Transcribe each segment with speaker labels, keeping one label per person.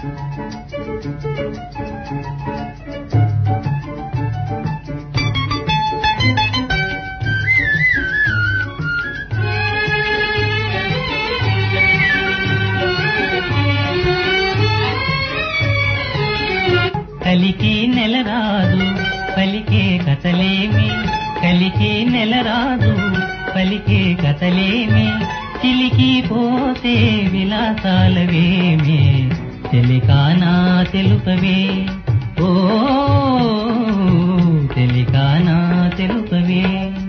Speaker 1: కలికి నెల రాదు పలికే కథలేమి కలికి నెల రాదు పలికే కథలేమి చిలికి పోతే విలాసాలవేమి తెలికానా తెలుపవే ఓ తెలికానా తెలుపవే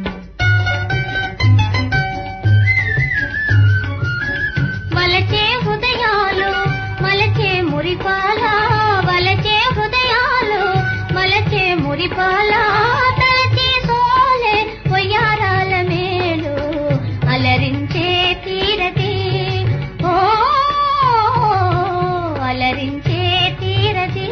Speaker 2: వలచే హృదయాలు మలచే మురిపాల వలచే హృదయాలు మలచే మురిపాల తలచే సోలే పొయ్యారాల మేలు అలరించే తీరది ఓ అలరించే తీరది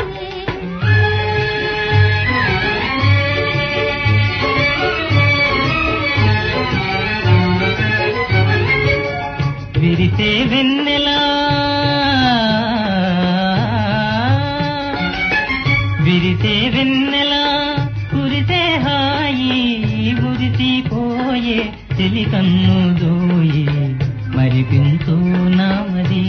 Speaker 1: విరిసే వెన్నెలా విరిసే వెన్నెలా కురిసే హాయి మురిసిపోయే చెలి కన్ను దోయి మరిపించు నామది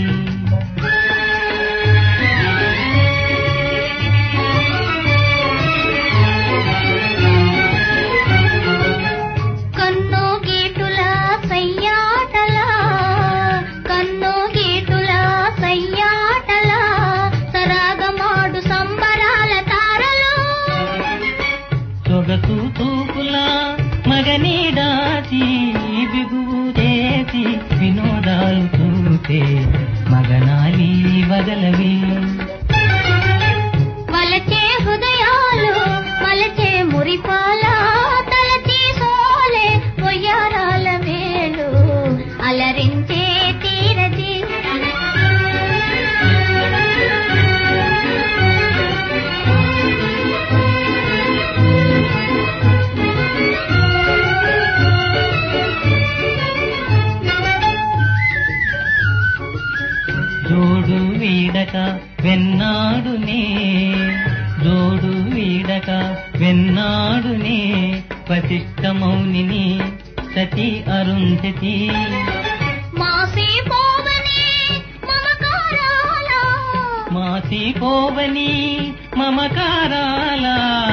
Speaker 2: కన్ను గీటుల సయ్యాటల కన్ను గీటుల సయ్యాటల సరాగమాడు సంబరాల తారలు
Speaker 1: సొగసు తూపుల మగనీడాచి బిగువు చేసి వినోదాలు చూసే మగనాలి వగలవి
Speaker 2: వలచే హృదయాలు మలచే మురిపాల తలచి సోలే పొయ్యారాల మేలు అలరించే తీరది
Speaker 1: జోడు వీడక వెన్నాడునే జోడు వీడక వెన్నాడునే వశిష్ఠమౌనిని సతి అరుంధతి
Speaker 2: మాసి పోవని మమకారాల
Speaker 1: మాసి పోవని మమకారాల